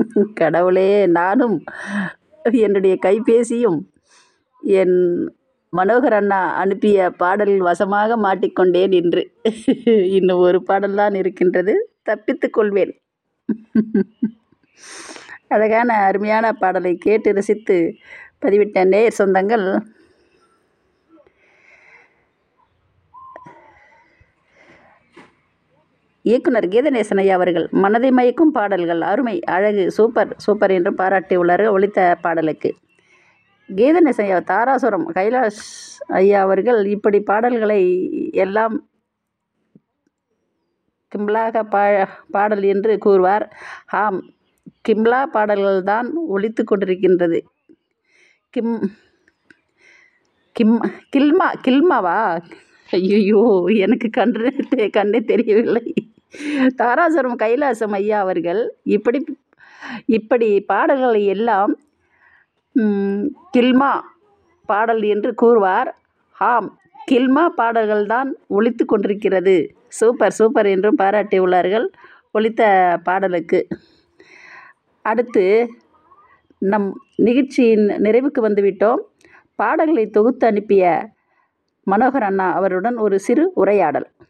கடவுளே நானும் என்னுடைய கைபேசியும் என் மனோகர் அண்ணா அனுப்பிய பாடல் வசமாக மாட்டிக்கொண்டேன் இன்று இன்னும் ஒரு பாடல் தான் இருக்கின்றது தப்பித்துக் கொள்வேன் அழகான அருமையான பாடலை கேட்டு ரசித்து பதிவிட்ட நேயர் சொந்தங்கள் இயக்குனர் கீதநேசன் ஐயா அவர்கள் மனதை மயக்கும் பாடல்கள் அருமை அழகு சூப்பர் சூப்பர் என்று பாராட்டியுள்ளார்கள் ஒலித்த பாடலுக்கு கீதநேசன் ஐயா தாராசுரம் கைலாஷ் ஐயா அவர்கள் இப்படி பாடல்களை எல்லாம் கிம்லாக பா பாடல் என்று கூறுவார் ஆம் கிம்லா பாடல்கள் தான் ஒலித்து கொண்டிருக்கின்றது கிம் கிம் கில்மா கில்மாவா ஐயோ எனக்கு கண்டு கண்ணே தெரியவில்லை தாராசுரம் கைலாசம் ஐயா அவர்கள் இப்படி இப்படி பாடல்களை எல்லாம் கில்மா பாடல் என்று கூறுவார் ஆம் கில்மா பாடல்கள் தான் ஒலித்து கொண்டிருக்கிறது சூப்பர் சூப்பர் என்றும் பாராட்டியுள்ளார்கள் ஒலித்த பாடலுக்கு அடுத்து நம் நிகழ்ச்சியின் நிறைவுக்கு வந்துவிட்டோம் பாடல்களை தொகுத்து அனுப்பிய மனோகர் அண்ணா அவருடன் ஒரு சிறு உரையாடல்